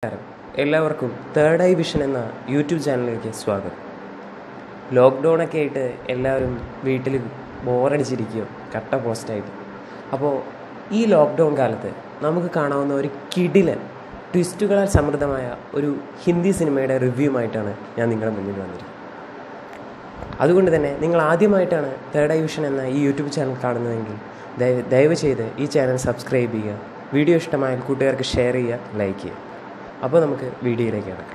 നമസ്കാരം എല്ലാവർക്കും third eye vision എന്ന യൂട്യൂബ് ചാനലിലേക്ക് സ്വാഗതം ലോക്ക്ഡൗൺ ഒക്കെ ആയിട്ട് എല്ലാവരും വീട്ടിൽ ബോറടിച്ചിരിക്കുകയോ കട്ട പോസ്റ്റായിട്ട് അപ്പോൾ ഈ ലോക്ക്ഡൗൺ കാലത്ത് നമുക്ക് കാണാവുന്ന ഒരു കിടിലൻ ട്വിസ്റ്റുകളാൽ സമൃദ്ധമായ ഒരു ഹിന്ദി സിനിമയുടെ റിവ്യൂമായിട്ടാണ് ഞാൻ നിങ്ങളുടെ മുന്നിൽ വന്നിരിക്കുന്നത് അതുകൊണ്ട് തന്നെ നിങ്ങൾ ആദ്യമായിട്ടാണ് തേർഡ് ഐ വിഷൻ എന്ന ഈ യൂട്യൂബ് ചാനൽ കാണുന്നതെങ്കിൽ ദയവ് ദയവ് ചെയ്ത് ഈ ചാനൽ സബ്സ്ക്രൈബ് ചെയ്യുക വീഡിയോ ഇഷ്ടമായാൽ കൂട്ടുകാർക്ക് ഷെയർ ചെയ്യുക ലൈക്ക് ചെയ്യുക അപ്പോൾ നമുക്ക് വീഡിയോയിലേക്ക് കിടക്കാം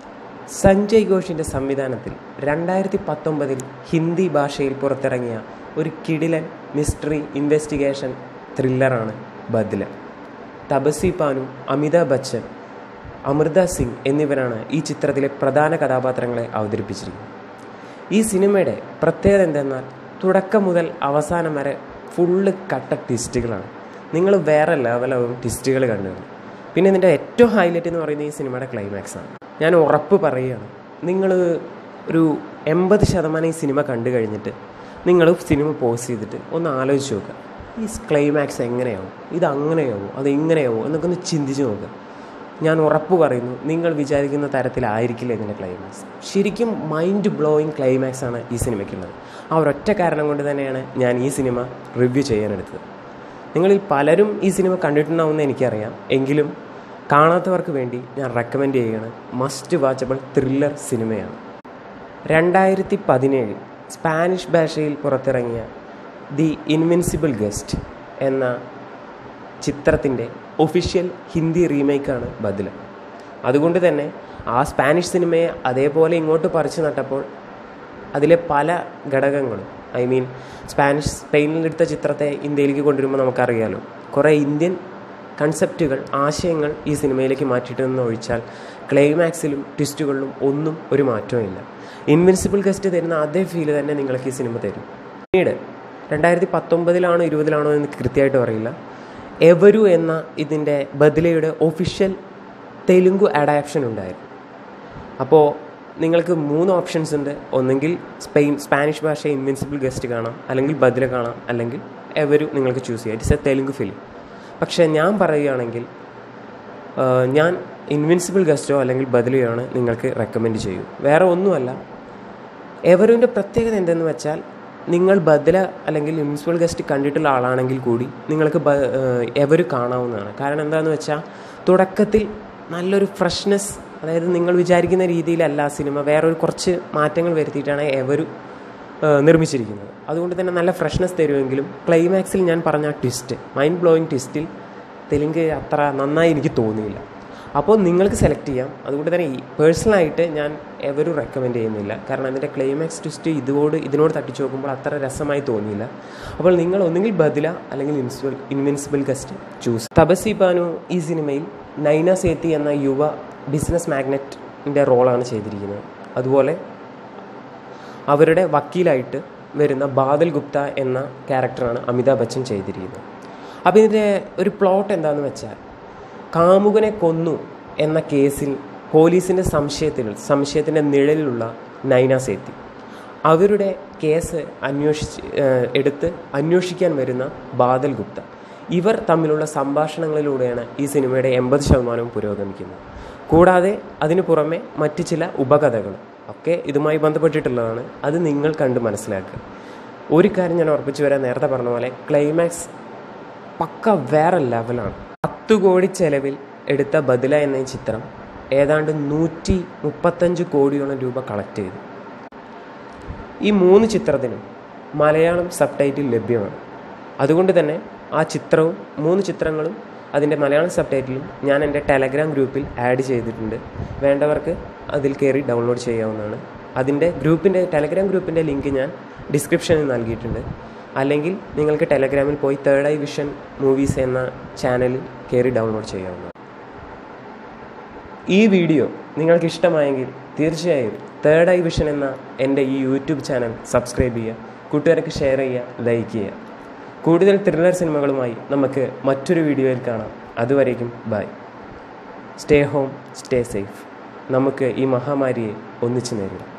സഞ്ജയ് ഘോഷിൻ്റെ സംവിധാനത്തിൽ രണ്ടായിരത്തി പത്തൊമ്പതിൽ ഹിന്ദി ഭാഷയിൽ പുറത്തിറങ്ങിയ ഒരു കിടിലൻ മിസ്റ്ററി ഇൻവെസ്റ്റിഗേഷൻ ത്രില്ലറാണ് ബദ്ല തപസി പാനു അമിതാഭ് ബച്ചൻ അമൃത സിംഗ് എന്നിവരാണ് ഈ ചിത്രത്തിലെ പ്രധാന കഥാപാത്രങ്ങളെ അവതരിപ്പിച്ചിരിക്കുന്നത് ഈ സിനിമയുടെ പ്രത്യേകത എന്തെന്നാൽ തുടക്കം മുതൽ അവസാനം വരെ ഫുള്ള് കട്ട ട്വിസ്റ്റുകളാണ് നിങ്ങൾ വേറെ ലെവലാവും ട്വിസ്റ്റുകൾ കണ്ടുവരുന്നത് പിന്നെ ഇതിൻ്റെ ഏറ്റവും ഹൈലൈറ്റ് എന്ന് പറയുന്നത് ഈ സിനിമയുടെ ക്ലൈമാക്സ് ആണ് ഞാൻ ഉറപ്പ് പറയുകയാണ് നിങ്ങൾ ഒരു എൺപത് ശതമാനം ഈ സിനിമ കണ്ടു കഴിഞ്ഞിട്ട് നിങ്ങൾ സിനിമ പോസ് ചെയ്തിട്ട് ഒന്ന് ആലോചിച്ച് നോക്കുക ഈ ക്ലൈമാക്സ് എങ്ങനെയാവും ഇത് അങ്ങനെയാവും അത് ഇങ്ങനെയാവും എന്നൊക്കെ ഒന്ന് ചിന്തിച്ച് നോക്കുക ഞാൻ ഉറപ്പ് പറയുന്നു നിങ്ങൾ വിചാരിക്കുന്ന തരത്തിലായിരിക്കില്ല ഇതിൻ്റെ ക്ലൈമാക്സ് ശരിക്കും മൈൻഡ് ബ്ലോയിങ് ക്ലൈമാക്സ് ആണ് ഈ സിനിമയ്ക്കുള്ളത് ആ ഒരൊറ്റ കാരണം കൊണ്ട് തന്നെയാണ് ഞാൻ ഈ സിനിമ റിവ്യൂ ചെയ്യാനെടുത്തത് നിങ്ങളിൽ പലരും ഈ സിനിമ കണ്ടിട്ടുണ്ടാവുമെന്ന് എനിക്കറിയാം എങ്കിലും കാണാത്തവർക്ക് വേണ്ടി ഞാൻ റെക്കമെൻഡ് ചെയ്യുകയാണ് മസ്റ്റ് വാച്ചബിൾ ത്രില്ലർ സിനിമയാണ് രണ്ടായിരത്തി പതിനേഴ് സ്പാനിഷ് ഭാഷയിൽ പുറത്തിറങ്ങിയ ദി ഇൻവിൻസിബിൾ ഗസ്റ്റ് എന്ന ചിത്രത്തിൻ്റെ ഒഫീഷ്യൽ ഹിന്ദി റീമേക്കാണ് ബദ്ല അതുകൊണ്ട് തന്നെ ആ സ്പാനിഷ് സിനിമയെ അതേപോലെ ഇങ്ങോട്ട് പറിച്ചു നട്ടപ്പോൾ അതിലെ പല ഘടകങ്ങളും ഐ മീൻ സ്പാനിഷ് സ്പെയിനിൽ എടുത്ത ചിത്രത്തെ ഇന്ത്യയിലേക്ക് കൊണ്ടുവരുമ്പോൾ നമുക്കറിയാലോ കുറേ ഇന്ത്യൻ കൺസെപ്റ്റുകൾ ആശയങ്ങൾ ഈ സിനിമയിലേക്ക് മാറ്റിയിട്ടെന്ന് ഒഴിച്ചാൽ ക്ലൈമാക്സിലും ട്വിസ്റ്റുകളിലും ഒന്നും ഒരു മാറ്റവും ഇല്ല ഇൻവിൻസിബിൾ ഗസ്റ്റ് തരുന്ന അതേ ഫീല് തന്നെ നിങ്ങൾക്ക് ഈ സിനിമ തരും പിന്നീട് രണ്ടായിരത്തി പത്തൊമ്പതിലാണോ ഇരുപതിലാണോ എന്ന് കൃത്യമായിട്ട് അറിയില്ല എവരു എന്ന ഇതിൻ്റെ ബദ്ലയുടെ ഒഫീഷ്യൽ തെലുങ്ക് അഡാപ്ഷൻ ഉണ്ടായിരുന്നു അപ്പോൾ നിങ്ങൾക്ക് മൂന്ന് ഓപ്ഷൻസ് ഉണ്ട് ഒന്നെങ്കിൽ സ്പെയിൻ സ്പാനിഷ് ഭാഷ ഇൻവിൻസിബിൾ ഗസ്റ്റ് കാണാം അല്ലെങ്കിൽ ബദ്ല കാണാം അല്ലെങ്കിൽ എവരു നിങ്ങൾക്ക് ചൂസ് ചെയ്യാം ഇറ്റ്സ് എ തെലുങ്ക് ഫിലിം പക്ഷേ ഞാൻ പറയുകയാണെങ്കിൽ ഞാൻ ഇൻവിൻസിബിൾ ഗസ്റ്റോ അല്ലെങ്കിൽ ബദലിയാണ് നിങ്ങൾക്ക് റെക്കമെൻഡ് ചെയ്യൂ വേറെ ഒന്നുമല്ല എവരുവിൻ്റെ പ്രത്യേകത എന്തെന്ന് വെച്ചാൽ നിങ്ങൾ ബദല അല്ലെങ്കിൽ ഇൻവിൻസിബിൾ ഗസ്റ്റ് കണ്ടിട്ടുള്ള ആളാണെങ്കിൽ കൂടി നിങ്ങൾക്ക് എവര് കാണാവുന്നതാണ് കാരണം എന്താണെന്ന് വെച്ചാൽ തുടക്കത്തിൽ നല്ലൊരു ഫ്രഷ്നെസ് അതായത് നിങ്ങൾ വിചാരിക്കുന്ന രീതിയിലല്ല ആ സിനിമ വേറൊരു കുറച്ച് മാറ്റങ്ങൾ വരുത്തിയിട്ടാണ് എവരു നിർമ്മിച്ചിരിക്കുന്നത് അതുകൊണ്ട് തന്നെ നല്ല ഫ്രഷ്നെസ് തരുമെങ്കിലും ക്ലൈമാക്സിൽ ഞാൻ പറഞ്ഞ ട്വിസ്റ്റ് മൈൻഡ് ബ്ലോയിങ് ട്വിസ്റ്റിൽ തെലുങ്ക് അത്ര നന്നായി എനിക്ക് തോന്നിയില്ല അപ്പോൾ നിങ്ങൾക്ക് സെലക്ട് ചെയ്യാം അതുകൊണ്ട് തന്നെ ഈ പേഴ്സണലായിട്ട് ഞാൻ എവരും റെക്കമെൻഡ് ചെയ്യുന്നില്ല കാരണം അതിൻ്റെ ക്ലൈമാക്സ് ട്വിസ്റ്റ് ഇതോട് ഇതിനോട് തട്ടിച്ചു നോക്കുമ്പോൾ അത്ര രസമായി തോന്നിയില്ല അപ്പോൾ നിങ്ങൾ ഒന്നുകിൽ ബദില അല്ലെങ്കിൽ invincible invincible guest choose Taapsee Pannu ഈ സിനിമയിൽ നൈന സേത്തി എന്ന യുവ ബിസിനസ് മാഗ്നറ്റിൻ്റെ റോളാണ് ചെയ്തിരിക്കുന്നത് അതുപോലെ അവരുടെ വക്കീലായിട്ട് വരുന്ന ബാദൽ ഗുപ്ത എന്ന ക്യാരക്ടറാണ് അമിതാഭ് ബച്ചൻ ചെയ്തിരിക്കുന്നത് അപ്പോൾ ഇതിൻ്റെ ഒരു പ്ലോട്ട് എന്താണെന്ന് വെച്ചാൽ കാമുകനെ കൊന്നു എന്ന കേസിൽ പോലീസിൻ്റെ സംശയത്തിൽ സംശയത്തിൻ്റെ നിഴലിലുള്ള നൈന സേത്തി അവരുടെ കേസ് അന്വേഷിച്ച് എടുത്ത് അന്വേഷിക്കാൻ വരുന്ന ബാദൽ ഗുപ്ത ഇവർ തമ്മിലുള്ള സംഭാഷണങ്ങളിലൂടെയാണ് ഈ സിനിമയുടെ എൺപത് ശതമാനവും പുരോഗമിക്കുന്നത് കൂടാതെ അതിനു പുറമെ മറ്റ് ചില ഉപകഥകളും ഒക്കെ ഇതുമായി ബന്ധപ്പെട്ടിട്ടുള്ളതാണ് അത് നിങ്ങൾ കണ്ട് മനസ്സിലാക്കുക ഒരു കാര്യം ഞാൻ ഉറപ്പിച്ചു വരാൻ നേരത്തെ പറഞ്ഞ പോലെ ക്ലൈമാക്സ് പക്ക വേറെ ലെവലാണ് പത്ത് കോടി ചെലവിൽ എടുത്ത ബദല എന്ന ചിത്രം ഏതാണ്ട് നൂറ്റി മുപ്പത്തഞ്ച് കോടിയോളം രൂപ കളക്ട് ചെയ്തു ഈ മൂന്ന് ചിത്രത്തിനും മലയാളം സബ് ടൈറ്റിൽ ലഭ്യമാണ് അതുകൊണ്ട് തന്നെ ആ ചിത്രവും മൂന്ന് ചിത്രങ്ങളും അതിൻ്റെ മലയാളം സബ് ടൈറ്റിലും ഞാൻ എൻ്റെ ടെലഗ്രാം ഗ്രൂപ്പിൽ ആഡ് ചെയ്തിട്ടുണ്ട് വേണ്ടവർക്ക് അതിൽ കയറി ഡൗൺലോഡ് ചെയ്യാവുന്നതാണ് അതിൻ്റെ ഗ്രൂപ്പിൻ്റെ ടെലഗ്രാം ഗ്രൂപ്പിൻ്റെ ലിങ്ക് ഞാൻ ഡിസ്ക്രിപ്ഷനിൽ നൽകിയിട്ടുണ്ട് അല്ലെങ്കിൽ നിങ്ങൾക്ക് ടെലഗ്രാമിൽ പോയി തേർഡ് ഐ വിഷൻ മൂവീസ് എന്ന ചാനലിൽ കയറി ഡൗൺലോഡ് ചെയ്യാവുന്നതാണ് ഈ വീഡിയോ നിങ്ങൾക്ക് ഇഷ്ടമായെങ്കിൽ തീർച്ചയായും തേർഡ് ഐ വിഷൻ എന്ന എൻ്റെ ഈ യൂട്യൂബ് ചാനൽ സബ്സ്ക്രൈബ് ചെയ്യുക കൂട്ടുകാർക്ക് ഷെയർ ചെയ്യുക ലൈക്ക് ചെയ്യുക കൂടുതൽ ത്രില്ലർ സിനിമകളുമായി നമുക്ക് മറ്റൊരു വീഡിയോയിൽ കാണാം അതുവരേക്കും bye stay home stay safe നമുക്ക് ഈ മഹാമാരിയെ ഒന്നിച്ചു നേരിടാം